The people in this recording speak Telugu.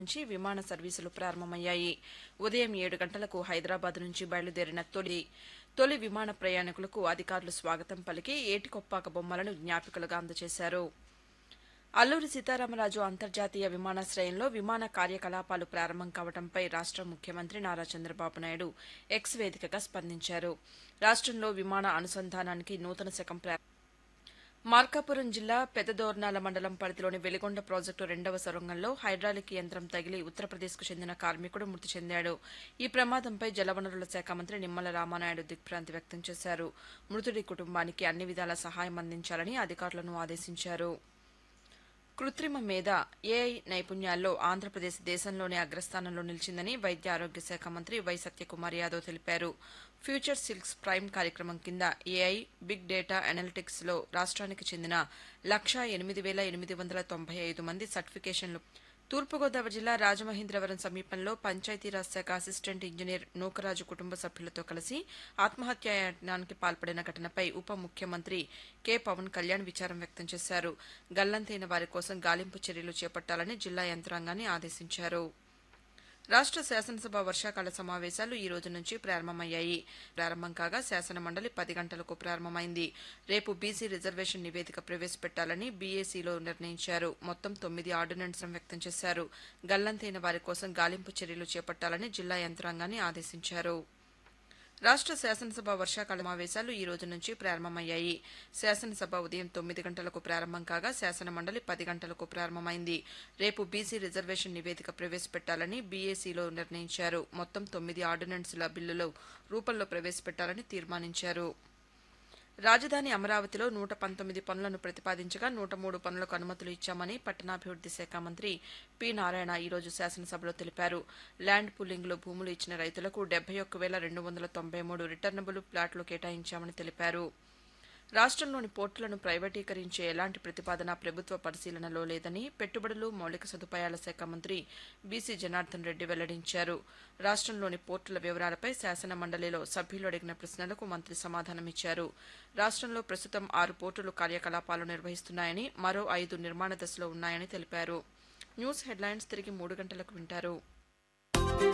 నుంచి విమాన సర్వీసులు ప్రారంభమయ్యాయి ఉదయం ఏడు గంటలకు హైదరాబాద్ నుంచి బయలుదేరిన తొలి తొలి విమాన ప్రయాణికులకు అధికారులు స్వాగతం పలికి ఏటికొప్పాక బొమ్మలను జ్ఞాపికలుగా అందజేశారు అల్లూరి సీతారామరాజు అంతర్జాతీయ విమానాశ్రయంలో విమాన కార్యకలాపాలు ప్రారంభం కావడంపై రాష్ట ముఖ్యమంత్రి నారా చంద్రబాబు నాయుడు ఎక్స్ వేదికగా స్పందించారు రాష్ట్రంలో విమాన అనుసంధానానికి నూతన శకం ప్రా మార్కాపురం జిల్లా పెద్దదోర్నాల మండలం పరిధిలోని వెలిగొండ ప్రాజెక్టు రెండవ సొరంగంలో హైడ్రాలిక్ యంత్రం తగిలి ఉత్తరప్రదేశ్కు చెందిన కార్మికుడు మృతి చెందాడు ఈ ప్రమాదంపై జలవనరుల శాఖ మంత్రి నిమ్మల రామానాయుడు దిగ్భ్రాంతి వ్యక్తం చేశారు మృతుడి కుటుంబానికి అన్ని విధాల సహాయం అందించాలని అధికారులను ఆదేశించారు కృత్రిమ మేధ ఏఐ నైపుణ్యాల్లో ఆంధ్రప్రదేశ్ దేశంలోనే అగ్రస్థానంలో నిలిచిందని వైద్య ఆరోగ్య శాఖ మంత్రి వై సత్యకుమార్ యాదవ్ తెలిపారు ఫ్యూచర్ సిల్క్స్ ప్రైమ్ కార్యక్రమం కింద ఏఐ బిగ్ డేటా అనలిటిక్స్ లో రాష్ట్రానికి చెందిన లక్షా ఎనిమిది వేల ఎనిమిది వందల తొంభై ఐదు మంది సర్టిఫికేషన్లు తూర్పుగోదావరి జిల్లా రాజమహేంద్రవరం సమీపంలో పంచాయతీరాజ్ శాఖ అసిస్టెంట్ ఇంజనీర్ నూకరాజు కుటుంబ సభ్యులతో కలిసి ఆత్మహత్యాయత్నానికి పాల్పడిన ఘటనపై ఉప ముఖ్యమంత్రి కె పవన్ కళ్యాణ్ విచారం వ్యక్తం చేశారు గల్లంతైన వారి కోసం గాలింపు చర్యలు చేపట్టాలని జిల్లా యంత్రాంగాన్ని ఆదేశించారు రాష్ట్ర శాసనసభ వర్షాకాల సమావేశాలు ఈ రోజు నుంచి ప్రారంభమయ్యాయి ప్రారంభం కాగా శాసన మండలి పది గంటలకు ప్రారంభమైంది రేపు బీసీ రిజర్వేషన్ నివేదిక ప్రవేశపెట్టాలని బీఏసీలో నిర్ణయించారు మొత్తం తొమ్మిది ఆర్డినెన్స్ వ్యక్తం చేశారు గల్లంతైన వారి కోసం గాలింపు చర్యలు చేపట్టాలని జిల్లా యంత్రాంగాన్ని ఆదేశించారు రాష్ట్ర శాసనసభ వర్షాకాల సమావేశాలు ఈ రోజు నుంచి ప్రారంభమయ్యాయి శాసనసభ ఉదయం తొమ్మిది గంటలకు ప్రారంభం కాగా శాసన మండలి పది గంటలకు ప్రారంభమైంది రేపు బీసీ రిజర్వేషన్ నివేదిక ప్రవేశపెట్టాలని బీఏసీలో నిర్ణయించారు మొత్తం తొమ్మిది ఆర్డినెన్సుల బిల్లులు రూపంలో ప్రవేశపెట్టాలని తీర్మానించారు రాజధాని అమరావతిలో నూట పంతొమ్మిది పనులను ప్రతిపాదించగా నూట మూడు పనులకు అనుమతులు ఇచ్చామని పట్టణాభివృద్ది శాఖ మంత్రి పి నారాయణ ఈ రోజు శాసనసభలో తెలిపారు ల్యాండ్ పూలింగ్లో భూములు ఇచ్చిన రైతులకు డెబ్బై ఒక్క వేల రెండు వందల తొంభై మూడు రిటర్నబుల్ ప్లాట్లు కేటాయించామని తెలిపారు రాష్ట్రంలోని పోర్టులను ప్రైవేటీకరించే ఎలాంటి ప్రతిపాదన ప్రభుత్వ పరిశీలనలో లేదని పెట్టుబడులు మౌలిక సదుపాయాల శాఖ మంత్రి బీసీ జనార్దన్ రెడ్డి వెల్లడించారు రాష్ట్రంలోని పోర్టుల వివరాలపై శాసన మండలిలో సభ్యులు అడిగిన ప్రశ్నలకు మంత్రి సమాధానమిచ్చారు రాష్ట్రంలో ప్రస్తుతం ఆరు పోర్టులు కార్యకలాపాలు నిర్వహిస్తున్నాయని మరో ఐదు నిర్మాణ దశలో ఉన్నాయని తెలిపారు న్యూస్ హెడ్లైన్స్ తిరిగి మూడు గంటలకు వింటారు